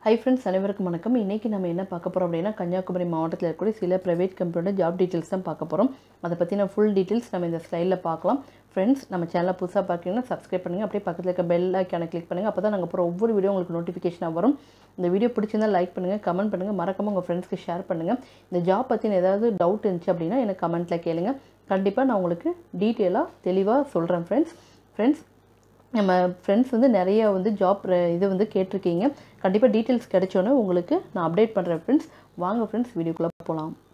hi friends அனைவருக்கும் வணக்கம் இன்றைக்கி நம்ம என்ன பார்க்க போகிறோம் அப்படின்னா கன்னியாகுமரி மாவட்டத்தில் இருக்கக்கூடிய சில ப்ரைவேட் கம்பெனியோட ஜாப் டீட்டெயில்ஸ் தான் பார்க்க போகிறோம் அதை பற்றின ஃபுல் டீட்டெயில்ஸ் நம்ம இந்த ஸ்லைடில் பார்க்கலாம் ஃப்ரெண்ட்ஸ் நம்ம சேனலை புதுசாக பார்க்குறீங்கன்னா சப்ஸ்கிரைப் பண்ணுங்கள் அப்படியே பக்கத்தில் இருக்க பெல் ஐக்கானை கிளிக் பண்ணுங்கள் அப்போ தான் நாங்கள் போகிற ஒவ்வொரு வீடியோ உங்களுக்கு நோட்டிஃபிகேஷனாக வரும் இந்த வீடியோ பிடிச்சிருந்தா லைக் பண்ணுங்கள் கமெண்ட் பண்ணுங்கள் மறக்காமல் உங்கள் ஃப்ரெண்ட்ஸ்க்கு ஷேர் பண்ணுங்கள் இந்த ஜாப் பற்றின ஏதாவது டவுட் இருந்துச்சு அப்படின்னா எனக்கு கமெண்ட்டில் கேளுங்க கண்டிப்பாக நான் உங்களுக்கு டீட்டெயிலாக தெளிவாக சொல்கிறேன் ஃப்ரெண்ட்ஸ் ஃப்ரெண்ட்ஸ் நம்ம ஃப்ரெண்ட்ஸ் வந்து நிறைய வந்து ஜாப் இது வந்து கேட்டிருக்கீங்க கண்டிப்பாக டீட்டெயில்ஸ் கிடைச்சோன்னே உங்களுக்கு நான் அப்டேட் பண்ணுறேன் ஃப்ரெண்ட்ஸ் வாங்க ஃப்ரெண்ட்ஸ் வீடியோக்குள்ளே போகலாம்